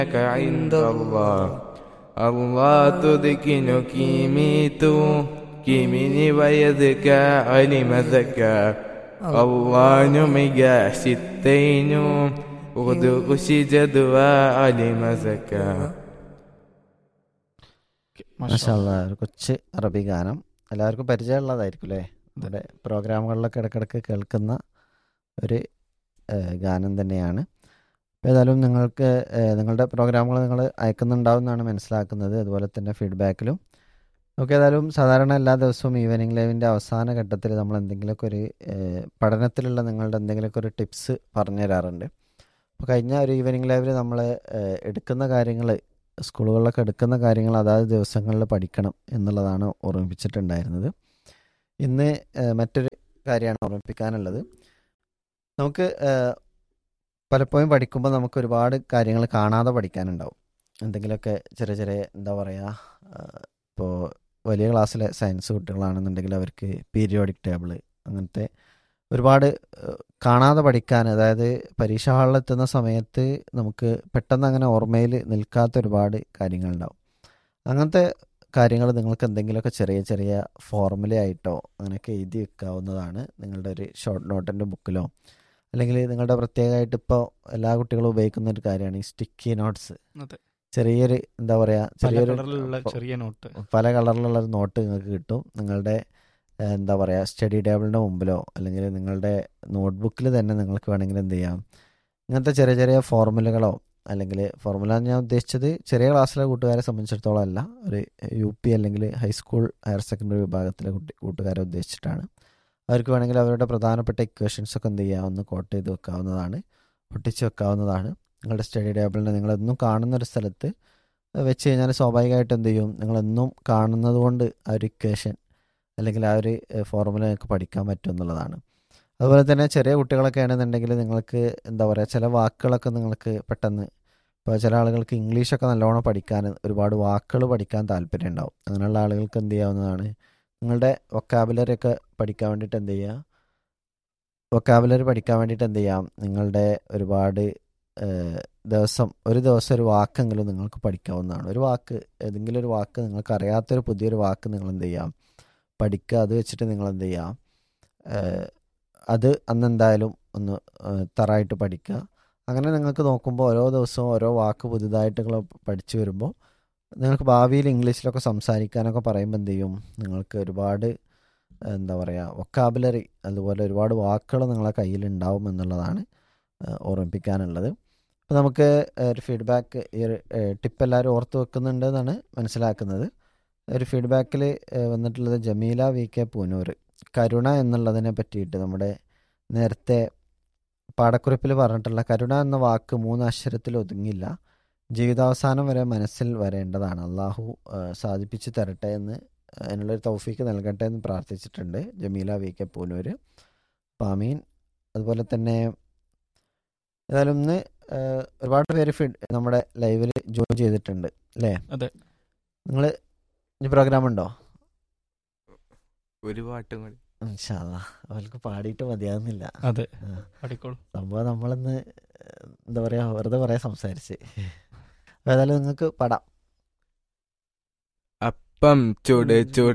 لك عند الله الله تذكن كيميت كيمني ويذك علم ذكى الله نمي ستين غدغش جدوى علم زكى മാഷാല്ല ഒരു കൊച്ചു അറബി ഗാനം എല്ലാവർക്കും പരിചയമുള്ളതായിരിക്കും അല്ലേ നമ്മുടെ പ്രോഗ്രാമുകളിലൊക്കെ ഇടയ്ക്കിടയ്ക്ക് കേൾക്കുന്ന ഒരു ഏഹ്, ഗാനം തന്നെയാണ് അപ്പോൾ ഏതായാലും നിങ്ങൾക്ക് ഏഹ്, നിങ്ങളുടെ പ്രോഗ്രാമുകൾ നിങ്ങൾ അയക്കുന്നുണ്ടാവും എന്നാണ് മനസ്സിലാക്കുന്നത് അതുപോലെ തന്നെ ഫീഡ്ബാക്കിലും നമുക്ക് ഏതായാലും സാധാരണ എല്ലാ ദിവസവും ഈവനിങ് ലൈവിൻ്റെ അവസാന ഘട്ടത്തിൽ നമ്മൾ എന്തെങ്കിലുമൊക്കെ ഒരു ഏഹ്, പഠനത്തിലുള്ള നിങ്ങളുടെ എന്തെങ്കിലുമൊക്കെ ഒരു ടിപ്സ് പറഞ്ഞു തരാറുണ്ട് അപ്പോൾ കഴിഞ്ഞ ഒരു ഈവനിങ് ലൈവിൽ നമ്മൾ ഏഹ്, എടുക്കുന്ന കാര്യങ്ങൾ സ്കൂളുകളിലൊക്കെ എടുക്കുന്ന കാര്യങ്ങൾ അതാത് ദിവസങ്ങളിൽ പഠിക്കണം എന്നുള്ളതാണ് ഓർമ്മിപ്പിച്ചിട്ടുണ്ടായിരുന്നത് ഇന്ന് ഏഹ്, മറ്റൊരു കാര്യമാണ് ഓർമ്മിപ്പിക്കാനുള്ളത് നമുക്ക് ഏഹ്, പലപ്പോഴും പഠിക്കുമ്പോൾ നമുക്ക് ഒരുപാട് കാര്യങ്ങൾ കാണാതെ പഠിക്കാനുണ്ടാവും എന്തെങ്കിലുമൊക്കെ ചെറിയ ചെറിയ എന്താ പറയുക ഇപ്പോൾ വലിയ ക്ലാസ്സിലെ സയൻസ് കുട്ടികളാണെന്നുണ്ടെങ്കിൽ അവർക്ക് പീരിയോഡിക് ടേബിൾ അങ്ങനത്തെ ഒരുപാട് ഏഹ്, കാണാതെ പഠിക്കാൻ അതായത് പരീക്ഷ ഹാളിലെത്തുന്ന സമയത്ത് നമുക്ക് പെട്ടെന്ന് അങ്ങനെ ഓർമ്മയിൽ നിൽക്കാത്ത ഒരുപാട് കാര്യങ്ങളുണ്ടാവും അങ്ങനത്തെ കാര്യങ്ങൾ നിങ്ങൾക്ക് എന്തെങ്കിലുമൊക്കെ ചെറിയ ചെറിയ ഫോർമുലയായിട്ടോ അങ്ങനെയൊക്കെ എഴുതി വെക്കാവുന്നതാണ് നിങ്ങളുടെ ഒരു ഷോർട്ട് നോട്ടിൻ്റെ ബുക്കിലോ അല്ലെങ്കിൽ നിങ്ങളുടെ പ്രത്യേകമായിട്ട് ഇപ്പോൾ എല്ലാ കുട്ടികളും ഉപയോഗിക്കുന്ന ഒരു കാര്യമാണ് ഈ സ്റ്റിക്കി നോട്ട്സ് അതെ. ചെറിയൊരു എന്താ പറയുക പല ചെറിയൊരു കളറിലുള്ള ചെറിയ നോട്ട് പല കളറിലുള്ള ഒരു നോട്ട് നിങ്ങൾക്ക് കിട്ടും നിങ്ങളുടെ ഏഹ്, എന്താ പറയുക സ്റ്റഡി ടേബിളിൻ്റെ മുമ്പിലോ അല്ലെങ്കിൽ നിങ്ങളുടെ നോട്ട്ബുക്കിൽ തന്നെ നിങ്ങൾക്ക് വേണമെങ്കിൽ എന്ത് ചെയ്യാം ഇങ്ങനത്തെ ചെറിയ ചെറിയ ഫോർമുലകളോ അല്ലെങ്കിൽ ഫോർമുല എന്ന് ഞാൻ ഉദ്ദേശിച്ചത് ചെറിയ ക്ലാസ്സിലെ കൂട്ടുകാരെ സംബന്ധിച്ചിടത്തോളം അല്ല ഒരു യു പി അല്ലെങ്കിൽ ഹൈസ്കൂൾ ഹയർ സെക്കൻഡറി വിഭാഗത്തിലെ കുട്ടി കൂട്ടുകാരെ ഉദ്ദേശിച്ചിട്ടാണ് അവർക്ക് വേണമെങ്കിൽ അവരുടെ പ്രധാനപ്പെട്ട ഇക്വേഷൻസ് ഒക്കെ എന്ത് ചെയ്യാം ഒന്ന് കോട്ട് ചെയ്ത് വെക്കാവുന്നതാണ് ഒട്ടിച്ച് വെക്കാവുന്നതാണ് നിങ്ങളുടെ സ്റ്റഡി ടേബിളിന് നിങ്ങളെന്നും കാണുന്ന ഒരു സ്ഥലത്ത് വെച്ച് കഴിഞ്ഞാൽ സ്വാഭാവികമായിട്ട് എന്ത് ചെയ്യും നിങ്ങളെന്നും കാണുന്നത് കൊണ്ട് ആ ഒരു ഇക്വേഷൻ അല്ലെങ്കിൽ ആ ഒരു ഫോർമുല നിങ്ങൾക്ക് പഠിക്കാൻ പറ്റും എന്നുള്ളതാണ് അതുപോലെ തന്നെ ചെറിയ കുട്ടികളൊക്കെ ആണെന്നുണ്ടെങ്കിൽ നിങ്ങൾക്ക് എന്താ പറയുക ചില വാക്കുകളൊക്കെ നിങ്ങൾക്ക് പെട്ടെന്ന് ഇപ്പോൾ ചില ആളുകൾക്ക് ഇംഗ്ലീഷൊക്കെ നല്ലോണം പഠിക്കാൻ ഒരുപാട് വാക്കുകൾ പഠിക്കാൻ താല്പര്യം ഉണ്ടാവും അങ്ങനെയുള്ള ആളുകൾക്ക് എന്ത് ചെയ്യാവുന്നതാണ് നിങ്ങളുടെ വൊക്കാബുലറി ഒക്കെ പഠിക്കാൻ വേണ്ടിയിട്ട് എന്ത് ചെയ്യുക വൊക്കാബുലറി പഠിക്കാൻ വേണ്ടിയിട്ട് എന്ത് ചെയ്യാം നിങ്ങളുടെ ഒരുപാട് ഏഹ്, ദിവസം ഒരു ദിവസം ഒരു വാക്കെങ്കിലും നിങ്ങൾക്ക് പഠിക്കാവുന്നതാണ് ഒരു വാക്ക് ഏതെങ്കിലും ഒരു വാക്ക് നിങ്ങൾക്ക് അറിയാത്തൊരു പുതിയൊരു വാക്ക് നിങ്ങൾ എന്ത് ചെയ്യാം പഠിക്കുക അത് വെച്ചിട്ട് നിങ്ങൾ എന്ത് ചെയ്യാം ഏഹ്, അത് അന്ന് എന്തായാലും ഒന്ന് ഏഹ്, തറായിട്ട് പഠിക്കുക അങ്ങനെ നിങ്ങൾക്ക് നോക്കുമ്പോൾ ഓരോ ദിവസവും ഓരോ വാക്ക് പുതുതായിട്ട് നിങ്ങൾ പഠിച്ചു വരുമ്പോൾ നിങ്ങൾക്ക് ഭാവിയിൽ ഇംഗ്ലീഷിലൊക്കെ സംസാരിക്കാനൊക്കെ പറയുമ്പോൾ എന്ത് ചെയ്യും നിങ്ങൾക്ക് ഒരുപാട് എന്താ പറയുക വൊക്കാബുലറി അതുപോലെ ഒരുപാട് വാക്കുകൾ നിങ്ങളെ കയ്യിൽ ഉണ്ടാവും എന്നുള്ളതാണ് ഏഹ്, ഓർമ്മിപ്പിക്കാനുള്ളത് അപ്പോൾ നമുക്ക് ഒരു ഫീഡ്ബാക്ക് ഈ ഒരു ടിപ്പ് എല്ലാവരും ഓർത്ത് വെക്കുന്നുണ്ട് എന്നാണ് മനസ്സിലാക്കുന്നത് ഒരു ഫീഡ്ബാക്കിൽ വന്നിട്ടുള്ളത് ജമീല വി കെ പൂനൂർ കരുണ എന്നുള്ളതിനെ പറ്റിയിട്ട് നമ്മുടെ നേരത്തെ പാഠക്കുറിപ്പിൽ പറഞ്ഞിട്ടുള്ള കരുണ എന്ന വാക്ക് മൂന്ന് അക്ഷരത്തിൽ ഒതുങ്ങില്ല ജീവിതാവസാനം വരെ മനസ്സിൽ വരേണ്ടതാണ് അള്ളാഹു ഏഹ്, സാധിപ്പിച്ചു തരട്ടെ എന്ന് അതിനുള്ളൊരു തൗഫീക്ക് നൽകട്ടെ എന്ന് പ്രാർത്ഥിച്ചിട്ടുണ്ട് ജമീല വി കെ പൂനൂര് പാമീൻ അതുപോലെ തന്നെ ഏതായാലും ഇന്ന് ഏഹ്, ഒരുപാട് പേര് ഫീഡ് നമ്മുടെ ലൈവിൽ ജോയിൻ ചെയ്തിട്ടുണ്ട് അല്ലേ അതെ. നിങ്ങൾ ഇനി പ്രോഗ്രാം ഉണ്ടോ ഒരു പാട്ടും കൂടി ഇൻഷാല്ലാ അവർക്ക് പാടിയിട്ട് മതിയാകുന്നില്ല അതെ ആ. പഠിക്കോളൂ സംഭവം നമ്മളിന്ന് ഏഹ്, എന്താ പറയാ വെറുതെ കുറേ സംസാരിച്ച് അപ്പോൾ ഏതായാലും നിങ്ങൾക്ക് പാടാം അപ്പം ചുട് ചുട്